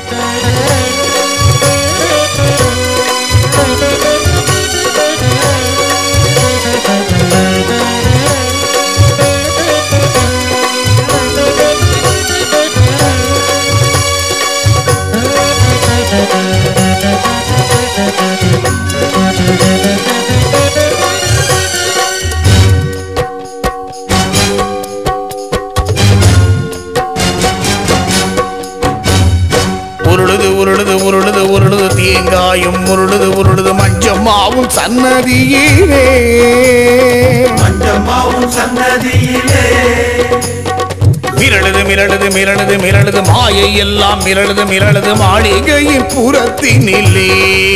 உருளுது உருளுது உருளுது உருளுது தேங்காயும் உருளுது உருளுது மஞ்சம்மாவும் சன்னதியிலே மஞ்சம்மாவும் சன்னதியிலே மிரளுது மிரளுது மிரளுது மிரளுது மாயை எல்லாம் மிரளுது மிரளுது மாளிகையின் புறத்தினிலே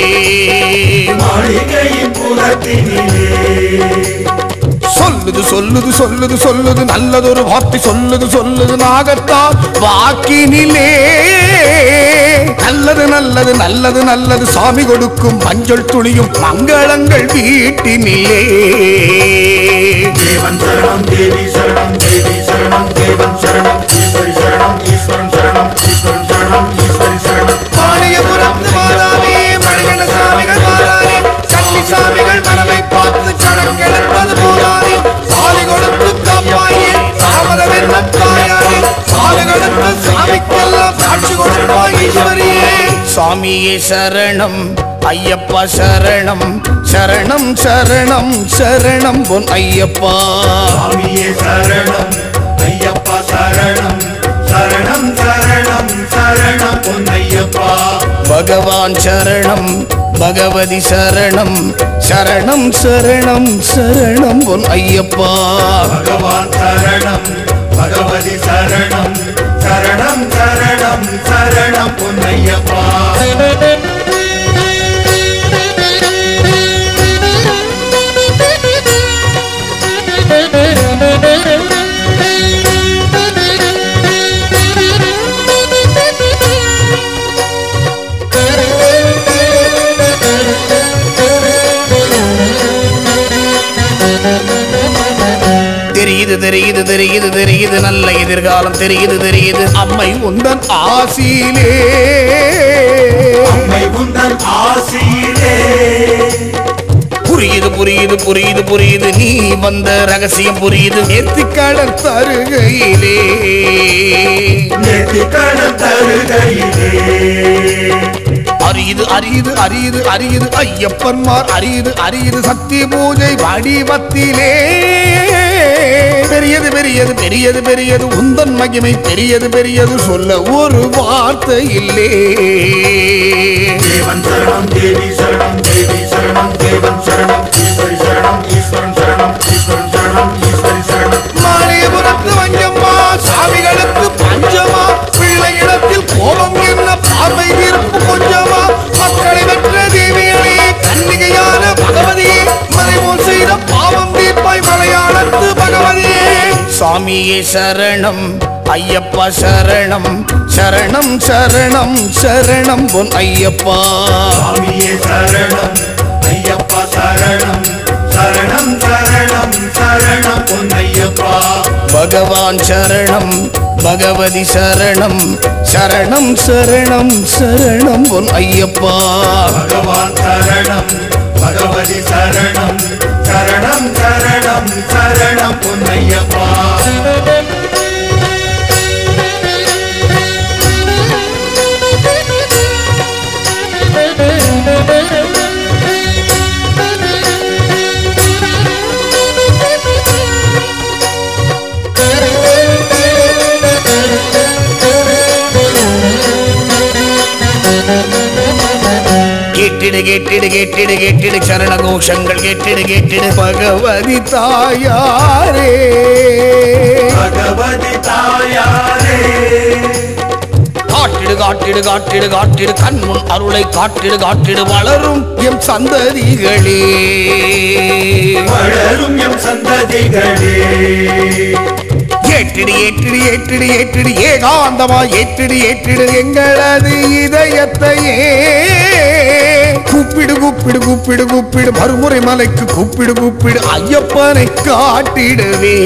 மாளிகையின் புறத்தினிலே சொல்லுது சொல்லுது சொல்லுது சொல்லுது நல்லதொரு வார்த்தை சொல்லுது சொல்லுது நாகத்தான் வாக்கினிலே நல்லது நல்லது நல்லது நல்லது சாமி கொடுக்கும் மஞ்சள் துணியும் மங்களங்கள் வீட்டினிலே தேவன் சரணம் தேவி சரணம் தேவி சரணம் தேவன் சரணம் ஈஸ்வரி சரணம் ஈஸ்வரன் சரணம் ஈஸ்வரன் சரணம் ஈஸ்வரி சரணம் மாணியபுரத்து மாதாவே மணிகண்ட சாமிகள் மாறாதே சக்தி சாமிகள் மனதை பார்த்து சடம் கிடப்பது போதாதே சாலி கொடுத்து காப்பாயே தாமதம் என்ன தாயாரே சாலி கொடுத்து சாமிக்கெல்லாம் சாட்சி கொடுப்பாய் ஈஸ்வரியே சாமியே சரணம் ஐயப்பா சரணம் சரணம் சரணம் சரணம் பொன் ஐயப்பா சுவாமியே சரணம் ஐயப்பா சரணம் சரணம் சரணம் சரணம் பொன்னையப்பா பகவான் சரணம் பகவதி சரணம் சரணம் சரணம் சரணம் பொன் ஐயப்பா பகவான் சரணம் பகவதி சரணம் சரணம் சரணம் சரணம் பொன்னையப்பா தெரியுது தெரியுது தெரியுது தெரியுது நல்ல எதிர்காலம் தெரியுது தெரியுது அம்மை உந்தன் ஆசியிலே அம்மை உந்தன் ஆசியிலே புரியுது புரியுது புரியுது புரியுது நீ வந்த ரகசியம் புரியுது நேர்த்திக்கடல் தருகையிலே நெத்திக்கடன் தருகையிலே அறியுது அறியுது அறியுது அறியுது ஐயப்பன்மார் அறியுது அறியுது சக்தி பூஜை வடிவத்திலே பெரியது பெரியது பெரியது பெரியது உந்தன் மகிமை பெரியது பெரியது சொல்ல ஒரு வார்த்தை இல்லே தேவன் சரணம் தேவி சரணம் தேவி சரணம் தேவன் சரணம் ஈஸ்வரி சரணம் ஈஸ்வரன் சரணம் ஈஸ்வரன் சரணம் ஈஸ்வரி சரணம் மாலையபுரத்து வஞ்சம்மா சாமிகளுக்கு பஞ்சமா பிள்ளையிடத்தில் கோபம் என்ன பார்வை தீர்ப்பு கொஞ்சமா மக்களை வென்ற தேவியனே கன்னிகையான பகவதியே மறைவோல் செய்த பாவம் தீர்ப்பாய் மலையாளத்து பகவதியே சாமியே சரணம் ஐயப்பா சரணம் சரணம் சரணம் சரணம் பொன் ஐயப்பா சுவாமியே சரணம் ஐயப்பா சரணம் சரணம் சரணம் சரணம் பொன்னையப்பா பகவான் சரணம் பகவதி சரணம் சரணம் சரணம் சரணம் பொன் ஐயப்பா பகவான் சரணம் பகவதி சரணம் சரணம் சரணம் சரணம் பொன்னையப்பா கேட்டிடு கேட்டிடு கேட்டிடு கேட்டிடு சரண கோஷங்கள் கேட்டிடு கேட்டிடு பகவதி தாயாரே பகவதி தாயாரே காட்டிடு காட்டிடு காட்டிடு காட்டிடு கண்முன் அருளை காட்டிடு காட்டிடு வளரும் எம் சந்ததிகளே வளரும் எம் சந்ததிகளே ஏற்றிடு ஏற்றிடு ஏற்றிடு ஏற்றிடு ஏகாந்தமா ஏற்றிடு ஏற்றிடு எங்களது இதயத்தையே கூப்பிடு கூப்பிடு கூப்பிடு கூப்பிடு மறுமுறை மலைக்கு கூப்பிடு கூப்பிடு ஐயப்பனை காட்டிடுவே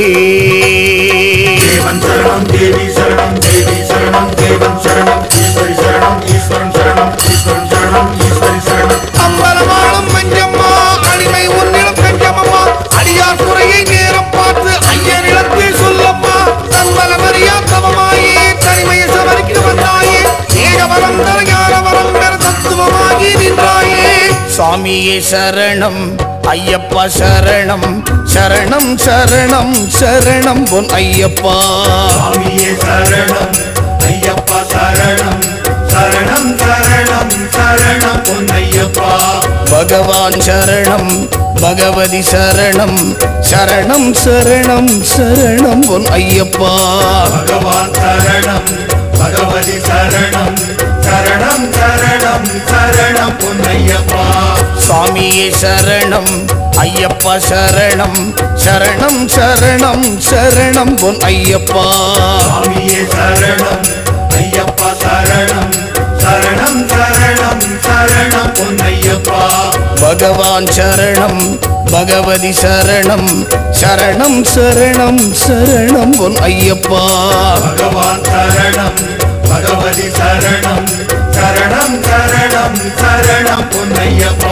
தேவன் சரணம் தேவி சரணம் தேவி சரணம் தேவன் சரணம் ஈஸ்வரி சரணம் ஈஸ்வரி ஈஸ்வரன் சரணம் ஈஸ்வரன் சரணம் ஈஸ்வரி சரணம் அம்பலமாளும் மஞ்சம்மா அடிமை உன்னிடம் கஞ்சமம்மா அடியார் குறையை நேரம் பார்த்து ஐயனிடத்தில் சொல்லம்மா தன்பலமறியா தவமாயே தனிமையை சமரிக்கு வந்தாயே ஏகவரம் தர ஞானவரம் பெற தத்துவமாகி நின்றாயே சாமியே சரணம் ஐயப்பா சரணம் சரணம் சரணம் சரணம் பொன் ஐயப்பா சுவாமியே சரணம் ஐயப்பா சரணம் சரணம் சரணம் சரணம் பொன்னையப்பா பகவான் சரணம் பகவதி சரணம் சரணம் சரணம் சரணம் பொன் ஐயப்பா பகவான் சரணம் பகவதி சரணம் சரணம் சரணம் சரணம் பொன்னையப்பா சுவாமியே சரணம் ஐயப்பா சரணம் சரணம் சரணம் சரணம் பொன் ஐயப்பா சுவாமியே சரணம் ஐயப்பா சரணம் சரணம் சரணம் சரணம் பொன்னையப்பா பகவான் சரணம் பகவதி சரணம் சரணம் சரணம் சரணம் பொன் ஐயப்பா பகவான் சரணம் பகவதி சரணம் சரணம் சரணம் சரணம் பொன்னையப்பா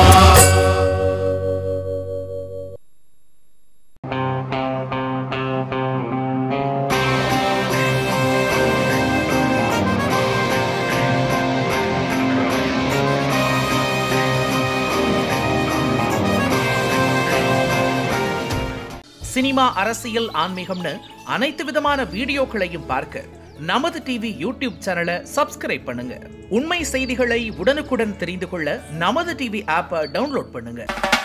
சினிமா அரசியல் ஆன்மீகம்னு அனைத்து விதமான வீடியோக்களையும் பார்க்க நமது டிவி யூடியூப் சேனலை சப்ஸ்கிரைப் பண்ணுங்க உண்மை செய்திகளை உடனுக்குடன் தெரிந்து கொள்ள நமது டிவி ஆப்பை டவுன்லோட் பண்ணுங்க